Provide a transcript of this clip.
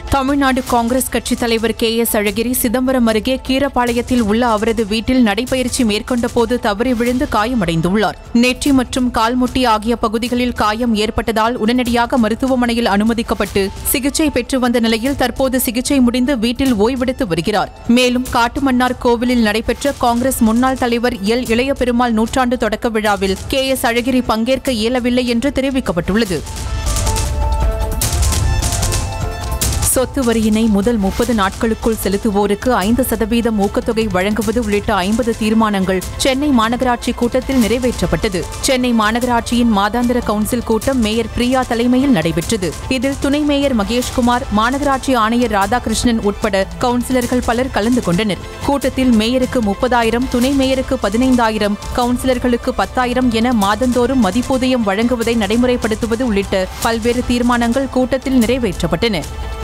தமிழ்நாடு காங்கிரஸ் கட்சித் தலைவர் K S அழகிரி சிதம்பரம் அருகே கீரப்பாளையத்தில் உள்ள அவரது வீட்டில் நடைபயிற்சி மேற்கொண்ட போது தவறி விழுந்து காயமடைந்துள்ளார் நெற்றி மற்றும் கால்முட்டி ஆகிய பகுதிகளில் காயம் ஏற்பட்டதால் உடனடியாக மருத்துவமனையில் அனுமதிக்கப்பட்டு சிகிச்சை பெற்று வந்த நிலையில் தற்போது சிகிச்சை முடிந்து வீட்டில் ஓய்வெடுத்து வருகிறார் மேலும் காட்டுமன்னார் கோவிலில் நடைபெற்ற காங்கிரஸ் முன்னாள் தலைவர் எல் இளைய பெருமாள் நூற்றாண்டு தொடக்க விழாவில் கே எஸ் அழகிரி பங்கேற்க இயலவில்லை என்று தெரிவிக்கப்பட்டுள்ளது சொத்து வரியினை முதல் முப்பது நாட்களுக்குள் செலுத்துவோருக்கு ஐந்து சதவீதம் ஊக்கத்தொகை வழங்குவது உள்ளிட்ட ஐம்பது தீர்மானங்கள் சென்னை மாநகராட்சி கூட்டத்தில் நிறைவேற்றப்பட்டது சென்னை மாநகராட்சியின் மாதாந்திர கவுன்சில் கூட்டம் மேயர் பிரியா தலைமையில் நடைபெற்றது இதில் துணை மேயர் மகேஷ்குமார் மாநகராட்சி ஆணையர் ராதாகிருஷ்ணன் உட்பட கவுன்சிலர்கள் பலர் கலந்து கொண்டனர் கூட்டத்தில் மேயருக்கு முப்பதாயிரம் துணை மேயருக்கு பதினைந்தாயிரம் கவுன்சிலர்களுக்கு பத்தாயிரம் என மாதந்தோறும் மதிப்பூதியம் வழங்குவதை நடைமுறைப்படுத்துவது உள்ளிட்ட பல்வேறு தீர்மானங்கள் கூட்டத்தில் நிறைவேற்றப்பட்டன